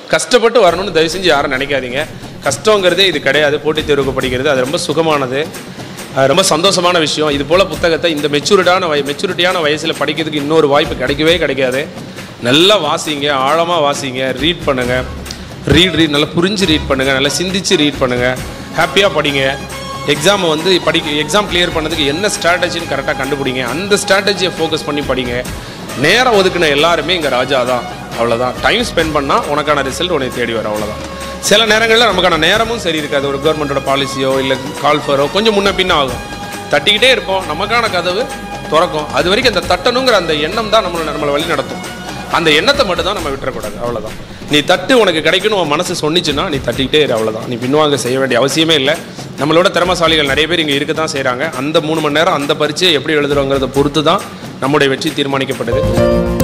கஷ்டப்பட்டு வரணும்னு தயவு செஞ்சு யாரும் நினைக்காதீங்க கஷ்டங்கிறதே இது கிடையாது போட்டித் தேர்வுக்கு படிக்கிறது அது ரொம்ப சுகமானது அஹ் ரொம்ப சந்தோஷமான விஷயம் இது போல் புத்தகத்தை இந்த மெச்சூரிட்டான வய மெச்சூரிட்டியான வயசில் படிக்கிறதுக்கு இன்னொரு வாய்ப்பு கிடைக்கவே கிடைக்காது நல்லா வாசிங்க ஆழமாக வாசிங்க ரீட் பண்ணுங்கள் ரீட் ரீட் நல்லா புரிஞ்சு ரீட் பண்ணுங்கள் நல்லா சிந்திச்சு ரீட் பண்ணுங்கள் ஹாப்பியாக படிங்க எக்ஸாமை வந்து படிக்க எக்ஸாம் கிளியர் பண்ணதுக்கு என்ன ஸ்ட்ராட்டஜின்னு கரெக்டாக கண்டுபிடிங்க அந்த ஸ்ட்ராட்டஜியை ஃபோக்கஸ் பண்ணி படிங்க நேரம் ஒதுக்குன எல்லாருமே இங்கே ராஜா தான் அவ்வளோதான் டைம் ஸ்பெண்ட் பண்ணால் உனக்கான ரிசல்ட் உனக்கு தேடி வரும் அவ்வளோதான் சில நேரங்களில் நமக்கான நேரமும் சரி இருக்காது ஒரு கவர்மெண்ட்டோட பாலிசியோ இல்லை கால்ஃபரோ கொஞ்சம் முன்ன பின்ன ஆகும் தட்டிக்கிட்டே இருப்போம் நமக்கான கதவு திறக்கும் அது வரைக்கும் அந்த தட்டணுங்கிற அந்த எண்ணம் தான் நம்மளை நம்மளை வழி நடத்தும் அந்த எண்ணத்தை மட்டும் தான் நம்ம விட்டுறக்கூடாது அவ்வளோதான் நீ தட்டு உனக்கு கிடைக்கணும் உன் மனசு சொன்னிச்சுன்னா நீ தட்டிக்கிட்டே இரு அவ்வளோதான் நீ பின்வாங்க செய்ய வேண்டிய அவசியமே இல்லை நம்மளோட திறமசாலிகள் நிறைய பேர் இங்கே இருக்க தான் செய்கிறாங்க அந்த மூணு மணி நேரம் அந்த பரீட்சையை எப்படி எழுதுறோங்கிறத பொறுத்து தான் நம்முடைய வெற்றி தீர்மானிக்கப்படுது